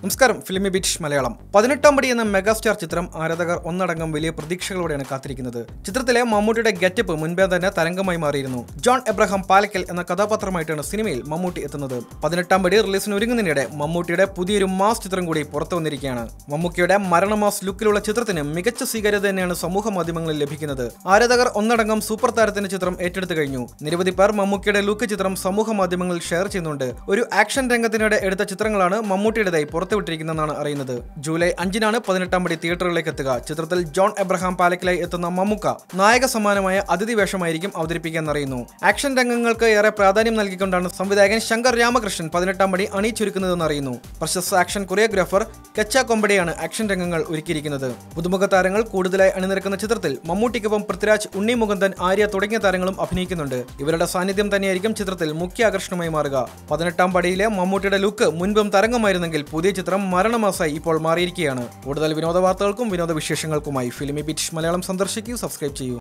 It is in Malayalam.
നമസ്കാരം ഫിലിമി ബീച്ച് മലയാളം പതിനെട്ടാം പടി എന്ന മെഗാസ്റ്റാർ ചിത്രം ആരാധകർ ഒന്നടങ്കം വലിയ പ്രതീക്ഷകളോടെയാണ് കാത്തിരിക്കുന്നത് ചിത്രത്തിലെ മമ്മൂട്ടിയുടെ ഗെറ്റപ്പ് മുൻപേ തന്നെ തരംഗമായി മാറിയിരുന്നു ജോൺ എബ്രഹാം പാലക്കൽ എന്ന കഥാപാത്രമായിട്ടാണ് സിനിമയിൽ മമ്മൂട്ടി എത്തുന്നത് പതിനെട്ടാം പടി റിലീസിന് ഒരുങ്ങുന്നതിനിടെ മമ്മൂട്ടിയുടെ പുതിയൊരു മാസ് ചിത്രം കൂടി പുറത്തു വന്നിരിക്കുകയാണ് മമ്മൂക്കിയുടെ മരണമാസ് ലുക്കിലുള്ള ചിത്രത്തിന് മികച്ച സ്വീകാര്യത തന്നെയാണ് സമൂഹ മാധ്യമങ്ങളിൽ ലഭിക്കുന്നത് ആരാധകർ ഒന്നടങ്കം സൂപ്പർ താരത്തിന്റെ ചിത്രം ഏറ്റെടുത്തു കഴിഞ്ഞു നിരവധി പേർ മമ്മൂക്കിയുടെ ലുക്ക് ചിത്രം സമൂഹ മാധ്യമങ്ങളിൽ ഷെയർ ചെയ്യുന്നുണ്ട് ഒരു ആക്ഷൻ രംഗത്തിനിടെ എടുത്ത ചിത്രങ്ങളാണ് മമ്മൂട്ടിയുടേതായി പുറത്തുവിട്ടിരിക്കുന്നതെന്നാണ് അറിയുന്നത് ജൂലൈ അഞ്ചിനാണ് പതിനെട്ടാം പടി തിയേറ്ററിലേക്ക് എത്തുക ചിത്രത്തിൽ ജോൺ എബ്രഹാം പാലക്കിലായി എത്തുന്ന മമ്മൂക്ക നായക സമാനമായ അതിഥി വേഷമായിരിക്കും അവതരിപ്പിക്കാൻ അറിയുന്നു ആക്ഷൻ രംഗങ്ങൾക്ക് ഏറെ പ്രാധാന്യം നൽകിക്കൊണ്ടാണ് സംവിധായകൻ ശങ്കർ രാമകൃഷ്ണൻ പതിനെട്ടാം പടി അണിയിച്ചൊരുക്കുന്നതെന്ന് അറിയുന്നു പ്രശസ്ത ആക്ഷൻ കൊറിയോഗ്രാഫർ കച്ച കൊമ്പടിയാണ് ആക്ഷൻ രംഗങ്ങൾ ഒരുക്കിയിരിക്കുന്നത് പുതുമുഖ താരങ്ങൾ കൂടുതലായി അണിനിരക്കുന്ന ചിത്രത്തിൽ മമ്മൂട്ടിക്കൊപ്പം പൃഥ്വിരാജ് ഉണ്ണി മുകുന്ദൻ ആര്യ തുടങ്ങിയ താരങ്ങളും അഭിനയിക്കുന്നുണ്ട് ഇവരുടെ സാന്നിധ്യം തന്നെയായിരിക്കും ചിത്രത്തിൽ മുഖ്യ ആകർഷണമായി മാറുക പതിനെട്ടാം പടിയിലെ മമ്മൂട്ടിയുടെ ലുക്ക് മുൻപും തരംഗമായിരുന്നെങ്കിൽ പുതിയ ചിത്രം മരണമാസായി ഇപ്പോൾ മാറിയിരിക്കുകയാണ് കൂടുതൽ വിനോദ വാർത്തകൾക്കും വിനോദ വിശേഷങ്ങൾക്കുമായി ഫിലിമി ബിറ്റ് മലയാളം സന്ദർശിക്കൂ സബ്സ്ക്രൈബ് ചെയ്യൂ